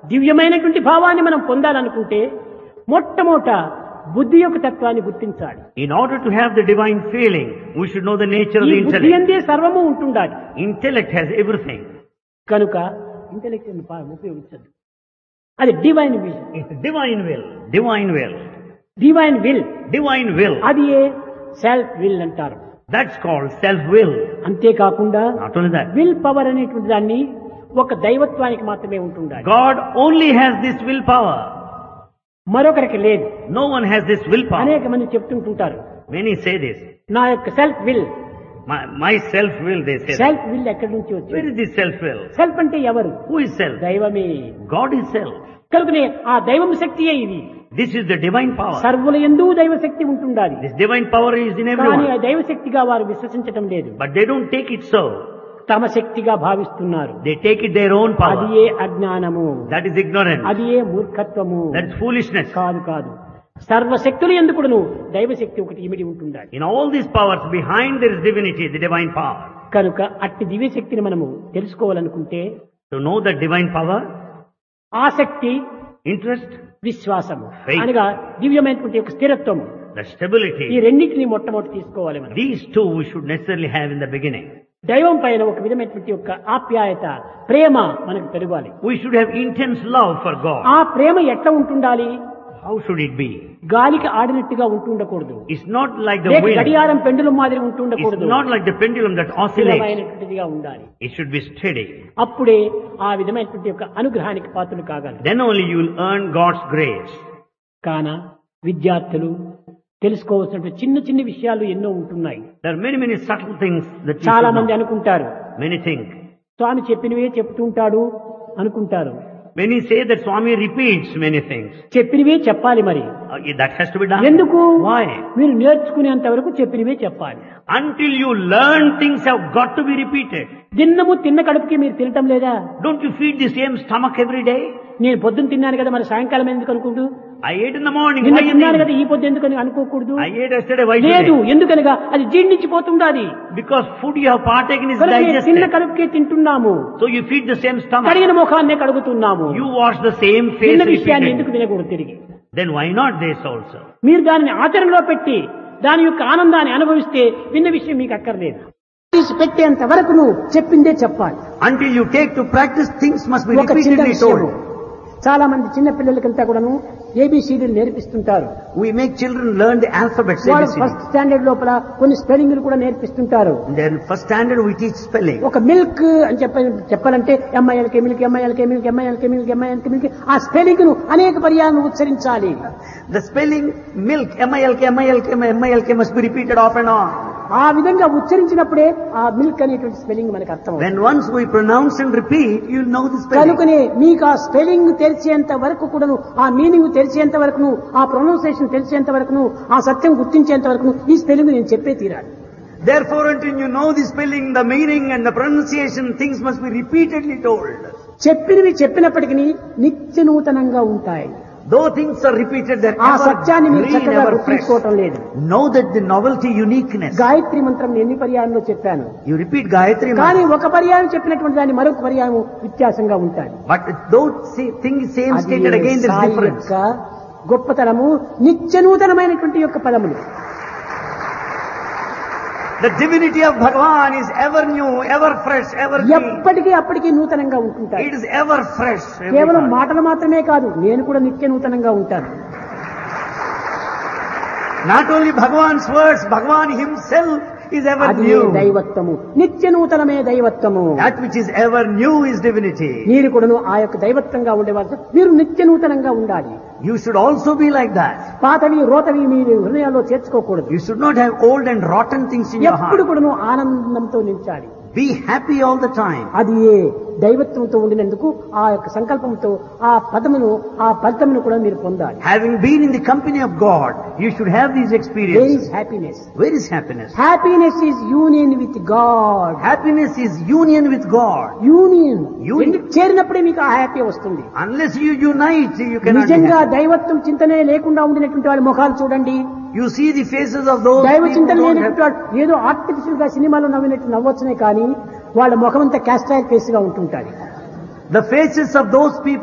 దివ్యమైనటువంటి భావాన్ని మనం పొందాలనుకుంటే మొట్టమొదట బుద్ధి యొక్క తత్వాన్ని గుర్తించాలి In order to have the divine feeling, we should know the nature of ఈ the బుద్ధి intellect. అందే సర్వము ఉంటుండాలి Intellect has everything. కనుక ఇంటెలెక్ట్ ఉపయోగించదు అది divine vision It's divine will. Divine will. Divine will Divine will. అది ఏ సెల్ఫ్ విల్ అంటారు That's called self-will. అంతేకాకుండా Not only that. Will power అనేటువంటి దాన్ని ఒక దైవత్వానికి మాత్రమే ఉంటుండాలి God only has this willpower. మరొకరికి లేదు No one has this willpower. అనేక మంది చెప్తుంటుంటారు Many say this. నా యొక్క self will My, my self-will, they say. Self will ఎక్కడి నుంచి Where వచ్చింది is this self-will? సెల్ఫ్ అంటే ఎవరు Who is self? దైవమే God is self. కనుకనే ఆ దైవం శక్తియే ఇది This is the divine power. సర్వుల ఎందు దైవ శక్తి ఉంటుండాలి This divine power is in కానీ everyone. ఆ దైవ శక్తిగా వారు విశ్వసించటం లేదు But they don't take it so. తమ శక్తిగా భావిస్తున్నారు They take it their own అది power. ఏ అజ్ఞానము That is ignorance. అది ఏ మూర్ఖత్వము That's foolishness. కాదు కాదు సర్వశక్తులు ఎందుకును దైవశక్తి ఒకటి ఇమిడి ఉంటుండాలి In all these powers, behind there is divinity, the divine power. కనుక అట్టి దివ్యశక్తిని మనము తెలుసుకోవాలనుకుంటే To know that divine power, ఆసక్తి interest, విశ్వాసము Faith. అనగా దివ్యమైనటువంటి ఒక స్థిరత్వము the ఈ stability, రెండింటిని మొట్టమొదటి తీసుకోవాలి మనం these two we should necessarily have in the beginning. దైవం పైన ఒక విధమైనటువంటి యొక్క ఆప్యాయత ప్రేమ మనకు పెరగాలి We should have intense love for God. ఆ ప్రేమ ఎట్లా ఉంటుండాలి How should it be? గాలికి ఆడినట్టుగా ఉంటుండకూడదు It's not like the లేక wind. గడియారం పెండులం మాదిరి It's ఉంటుండకూడదు not like the pendulum that oscillates. స్థిరమైనటువంటిదిగా ఉండాలి It should be steady. అప్పుడే ఆ విధమైనటువంటి యొక్క అనుగ్రహానికి పాత్రలు కాగలరు Then only you will earn God's grace. కాన విద్యార్థులు తెలుసుకోవాల్సినటువంటి చిన్న చిన్న విషయాలు ఎన్నో ఉంటున్నాయి There are many, many subtle things that you చాలా should మంది know. అనుకుంటారు Many think. స్వామి చెప్పినవే చెప్తుంటాడు అనుకుంటారు Many say that Swami repeats many things. చెప్పినవే చెప్పాలి మరి Uh, that has to be done. ఎందుకు Why? మీరు నేర్చుకునేంత వరకు చెప్పినవే చెప్పాలి Until you learn, things have got to be repeated. దిన్నము తిన్న కడుపుకి మీరు తినటం లేదా Don't you feed the same stomach every day? నేను పొద్దున్న తిన్నాను కదా మరి సాయంకాలం ఎందుకు అనుకుంటూ I ate in the morning. నిన్న Why you తిన్నాను కదా think? ఈ పొద్దు ఎందుకని అనుకోకూడదు I ate yesterday. Why లేదు today? ఎందుకనగా అది జీర్ణించిపోతుండాలి Because food you have partaken is కనుక నేను తిన్న digested. కడుపుకే తింటున్నాము So you feed the same stomach. కడిగిన ముఖాన్నే కడుగుతున్నాము You wash the same face తిన్న విషయాన్ని ఎందుకు repeatedly. తినకూడదు తిరిగి Then why not this also? మీరు దానిని ఆచరణలో పెట్టి దాని యొక్క ఆనందాన్ని అనుభవిస్తే విన్న విషయం మీకు అక్కర్లేదు తీసి పెట్టేంత వరకు నువ్వు చెప్పిందే చెప్పాలి Until you take to practice, things must be ఒక చిన్న repeatedly విషయము told. చాలా మంది చిన్న పిల్లలకంతా కూడాను ఏబిసిడీలు నేర్పిస్తుంటారు We make children learn the alphabet. వాళ్ళు ABCD. ఫస్ట్ స్టాండర్డ్ లోపల కొన్ని స్పెల్లింగ్లు కూడా నేర్పిస్తుంటారు Then first standard we teach spelling. ఒక మిల్క్ అని చెప్ప చెప్పాలంటే M I L K milk M I L K milk M I L K milk M I L K milk ఆ స్పెల్లింగ్ ను అనేక పర్యాలను ఉచ్చరించాలి The spelling milk, M-I-L-K, M-I-L-K, M-I-L-K must be repeated off and on. ఆ విధంగా ఉచ్చరించినప్పుడే ఆ మిల్క్ అనేటువంటి స్పెల్లింగ్ మనకు అర్థం When once we pronounce and repeat, you'll know the spelling. కనుకనే మీకు ఆ స్పెల్లింగ్ తెలిసేంత వరకు కూడాను ఆ మీనింగ్ తెలిసేంత వరకును ఆ ప్రొనౌన్సియేషన్ తెలిసేంత వరకును ఆ సత్యం గుర్తించేంత వరకును ఈ స్పెల్లింగ్ నేను చెప్పే తీరాలి Therefore, until you know the spelling, the meaning and the pronunciation, things must be repeatedly told. చెప్పినవి చెప్పినప్పటికీ నిత్య నూతనంగా ఉంటాయి Though things are repeated, they're ఆ ever సత్యాన్ని మీరు green, చక్కగా ever fresh. గుర్తించుకోవటం లేదు Know that the novelty, uniqueness. Gayatri మంత్రం ఎన్ని పర్యాయంలో చెప్పాను You repeat Gayatri కానీ Mantra. ఒక పర్యాయం చెప్పినటువంటి దాన్ని మరొక పర్యాయం వ్యత్యాసంగా ఉంటాయి But though say, thing is same అది stated again, there's Sai difference. యొక్క గొప్పతనము నిత్య నూతనమైనటువంటి యొక్క పదములు The divinity of Bhagavan is ever new, ever fresh, ever clean. ఎప్పటికీ అప్పటికీ నూతనంగా ఉంటుంటాయి It is ever fresh. every కేవలం time. మాటలు మాత్రమే కాదు నేను కూడా నిత్య నూతనంగా ఉంటాను Not only Bhagavan's words, Bhagavan himself is ever అది new. దైవత్వము నిత్య నూతనమే దైవత్వము That which is ever new is divinity. మీరు కూడాను ఆ యొక్క దైవత్వంగా ఉండేవాళ్ళు మీరు నిత్య నూతనంగా ఉండాలి You should also be like that. పాతవి రోతవి మీరు హృదయాల్లో చేర్చుకోకూడదు You should not have old and rotten things in your ఎప్పుడు heart. కూడాను ఆనందంతో నిలిచాలి Be happy all the time. అది ఏ దైవత్వంతో ఉండినందుకు ఆ యొక్క సంకల్పంతో ఆ పదమును ఆ ఫలితమును కూడా మీరు పొందాలి Having been in the company of God, you should have these where experiences. Is happiness Where is happiness? Happiness is union with God Happiness is union with God. Union Union. ఎందుకు చేరినప్పుడే మీకు ఆ హ్యాపీ వస్తుంది Unless you unite, you cannot. be నిజంగా happy. దైవత్వం చింతనే లేకుండా ఉండినటువంటి వాళ్ళ ముఖాలు చూడండి You see the faces of those దైవ people చింతన who don't లేనటువంటి have, వాడు ఏదో ఆర్టిఫిషియల్ గా సినిమాలో నవ్వినట్టు నవ్వొచ్చునే కానీ వాళ్ళ ముఖం అంతా క్యాస్ట్రైల్ ఫేస్ గా ఉంటుంటారు the faces of those people